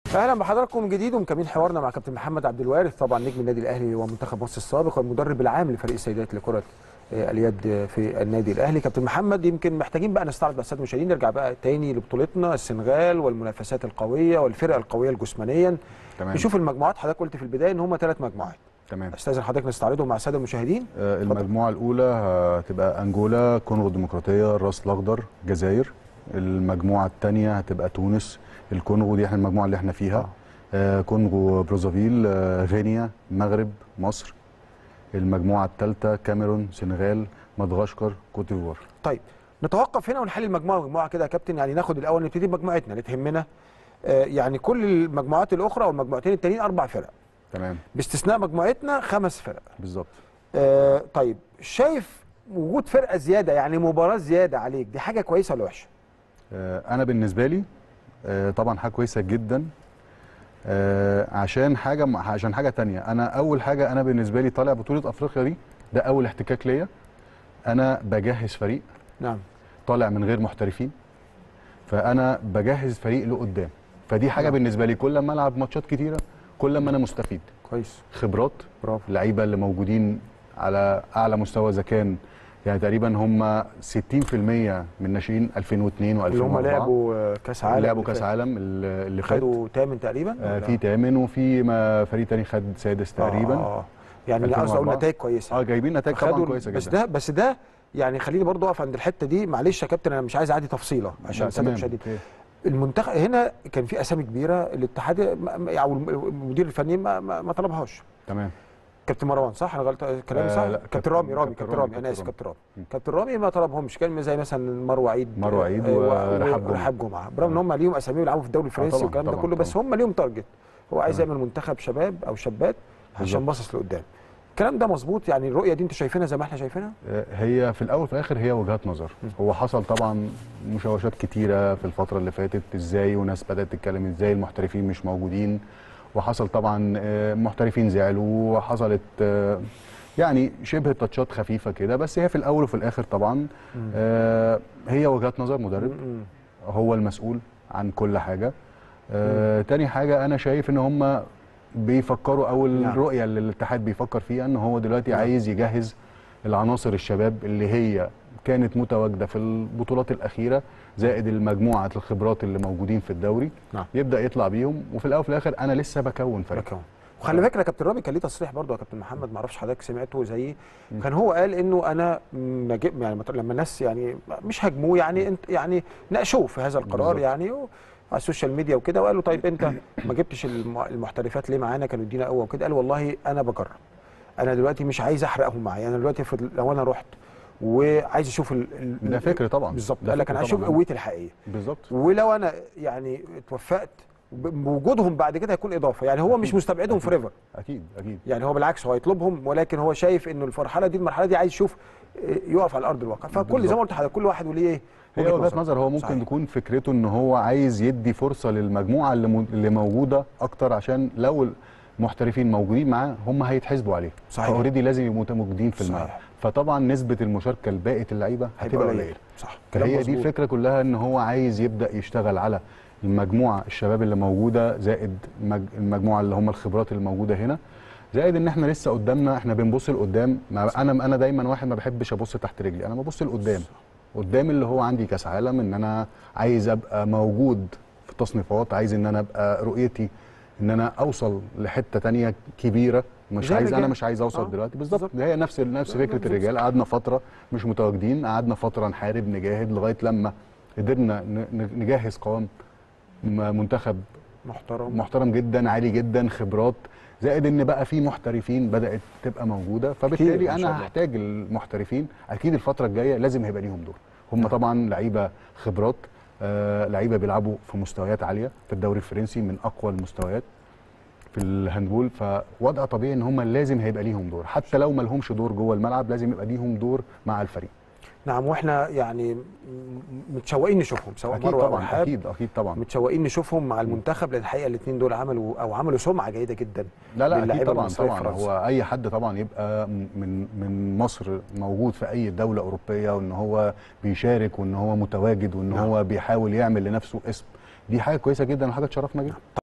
اهلا بحضراتكم من جديد ومكملين حوارنا مع كابتن محمد عبد الوارث طبعا نجم النادي الاهلي ومنتخب مصر السابق والمدرب العام لفريق السيدات لكره آه، اليد في النادي الاهلي كابتن محمد يمكن محتاجين بقى نستعرض بقى الساده المشاهدين نرجع بقى تاني لبطولتنا السنغال والمنافسات القويه والفرق القويه جسمانيا تمام نشوف المجموعات حضرتك قلت في البدايه ان هم ثلاث مجموعات تمام استاذن حضرتك نستعرضهم مع الساده المشاهدين آه، اتفضل. المجموعه الاولى هتبقى انجولا كونغو الديمقراطيه الراس الاخضر الجزائر المجموعه الثانيه هتبقى تونس الكونغو دي احنا المجموعه اللي احنا فيها آه. آه، كونغو برازافيل آه، غينيا المغرب مصر المجموعه الثالثه كاميرون سنغال مدغشقر كوت ديفوار طيب نتوقف هنا ونحلل المجموعه مجموعه كده يا كابتن يعني ناخد الاول نبتدي بمجموعتنا اللي تهمنا آه، يعني كل المجموعات الاخرى والمجموعتين التانيين اربع فرق تمام باستثناء مجموعتنا خمس فرق بالظبط آه طيب شايف وجود فرقه زياده يعني مباراه زياده عليك دي حاجه كويسه ولا وحشه؟ آه، انا بالنسبه لي آه، طبعا حاجه كويسه جدا آه، عشان حاجه عشان حاجه تانية انا اول حاجه انا بالنسبه لي طالع بطوله افريقيا دي ده اول احتكاك ليا انا بجهز فريق نعم طالع من غير محترفين فانا بجهز فريق لقدام فدي حاجه نعم. بالنسبه لي كل ما العب ماتشات كتيره كل ما انا مستفيد كويس خبرات برافو اللعيبه اللي موجودين على اعلى مستوى اذا كان يعني تقريبا هم 60% من ناشئين 2002 و2004 اللي هم لعبوا آه، كاس عالم لعبوا اللي كاس فات. عالم اللي اللي فات خدوا ثامن تقريبا آه ولا؟ في تامن وفي ما فريق تاني خد سادس تقريبا آه آه. يعني قصدي اقول 2004. نتائج كويسه اه جايبين نتائج طبعا خدوا كويسه بس جدا ده بس ده يعني خليني برضو اقف عند الحته دي معلش يا كابتن انا مش عايز اعدي تفصيله عشان لا، الساده تمام. المشاهدين أوكي. المنتخب هنا كان في اسامي كبيره الاتحاد ما- ما- او المدير الفني ما, ما, ما طلبهاش تمام كابتن مروان صح انا غلط كلامي آه، صح لا، كابتن كابتن- رامي رامي كابتن كابتن رامي، رامي انا اسف كابتن كابتن رامي م. كابتن رامي ما طلبهمش كان زي مثلا مروه عيد مروة عيد آه، ورحاب جمعة. ورحاب جمعه برغم ان هم ليهم اسامي بيلعبوا في الدوري الفرنسي طبعاً، والكلام ده طبعاً، كله بس طبعاً. هم ليهم تارجت هو عايز تمام. يعمل منتخب شباب او شابات عشان بالظبط. باصص لقدام الكلام ده مظبوط يعني الرؤيه دي انتوا شايفينها زي ما احنا شايفينها آه، هي في الاول وفي الاخر هي وجهات نظر هو حصل طبعا مشوشات كتيره في الفتره اللي فاتت ازاي وناس بدات تتكلم ازاي المحترفين مش موجودين وحصل طبعا آه، محترفين زعلوا وحصلت آه، يعني شبه تاتشات خفيفه كده بس هي في الاول وفي الاخر طبعا آه، هي وجهات نظر مدرب م- م. هو المسؤول عن كل حاجه آه تاني حاجه انا شايف ان هم بيفكروا او نعم. الرؤيه اللي الاتحاد بيفكر فيها ان هو دلوقتي نعم. عايز يجهز العناصر الشباب اللي هي كانت متواجده في البطولات الاخيره زائد المجموعه الخبرات اللي موجودين في الدوري نعم. يبدا يطلع بيهم وفي الاول وفي الاخر انا لسه بكون فريق بكون وخلي بالك يا كابتن رامي كان ليه تصريح برضه يا كابتن محمد ما اعرفش حضرتك سمعته زيي كان هو قال انه انا ما جب يعني مط- لما الناس يعني مش هاجموه يعني انت يعني ناقشوه في هذا القرار بالظبط. يعني و- على السوشيال ميديا وكده وقال له طيب انت ما جبتش الم- المحترفات ليه معانا كانوا يدينا قوه وكده قال والله انا بجرب انا دلوقتي مش عايز احرقهم معايا انا دلوقتي افرض لو انا رحت وعايز اشوف ال- ال- ده فكر طبعا بالظبط ده قال لك فكر انا عايز اشوف طبعاً. قوتي الحقيقيه بالظبط ولو انا يعني اتوفقت ب- بوجودهم بعد كده هيكون اضافه يعني هو مش أكيد. مستبعدهم أكيد. فوريفر اكيد اكيد يعني هو بالعكس هو هيطلبهم ولكن هو شايف انه المرحله دي المرحله دي عايز يشوف آه، يقف على ارض الواقع فكل زي ما قلت لحضرتك كل واحد وليه ايه هي وجهة وجهه نظر هو ممكن صحيح. تكون فكرته ان هو عايز يدي فرصه للمجموعه اللي مو- اللي موجوده اكتر عشان لو المحترفين موجودين معاه هم هيتحاسبوا عليه صحيح. اوريدي لازم يبقوا موجودين في الملعب صحيح. فطبعا نسبه المشاركه لباقي اللعيبه هيبقى هتبقى قليل قليله صح كلام فهي دي مظبوط. الفكره كلها ان هو عايز يبدا يشتغل على المجموعه الشباب اللي موجوده زائد المج- المجموعه اللي هم الخبرات اللي موجوده هنا زائد ان احنا لسه قدامنا احنا بنبص لقدام ما انا انا دايما واحد ما بحبش ابص تحت رجلي انا ببص لقدام قدام اللي هو عندي كاس عالم ان انا عايز ابقى موجود في التصنيفات عايز ان انا ابقى رؤيتي ان انا اوصل لحته تانية كبيره مش زي عايز انا الرجال. مش عايز اوصل آه، دلوقتي بالظبط بالظبط. هي نفس نفس فكره بالظبط. الرجال قعدنا فتره مش متواجدين قعدنا فتره نحارب نجاهد لغايه لما قدرنا ن- ن- نجهز قوام م- منتخب محترم محترم جدا عالي جدا خبرات زائد ان بقى في محترفين بدات تبقى موجوده كتير فبالتالي ما شاء انا الله. هحتاج المحترفين اكيد الفتره الجايه لازم هيبقى ليهم دور هم نعم. طبعا لعيبه خبرات آه لعيبه بيلعبوا في مستويات عاليه في الدوري الفرنسي من اقوى المستويات في الهاندبول فوضع طبيعي ان هم لازم هيبقى ليهم دور حتى لو ما لهمش دور جوه الملعب لازم يبقى ليهم دور مع الفريق نعم واحنا يعني م- متشوقين نشوفهم سواء اكيد مروه او طبعا رحاب اكيد اكيد طبعا متشوقين نشوفهم مع المنتخب لان الحقيقه الاثنين دول عملوا او عملوا سمعه جيده جدا لا لا اكيد للاعيبة طبعا المصرية في طبعا فرنسا. هو اي حد طبعا يبقى من من مصر موجود في اي دوله اوروبيه وان هو بيشارك وان هو متواجد وان نعم. هو بيحاول يعمل لنفسه اسم دي حاجه كويسه جدا وحاجه تشرفنا جدا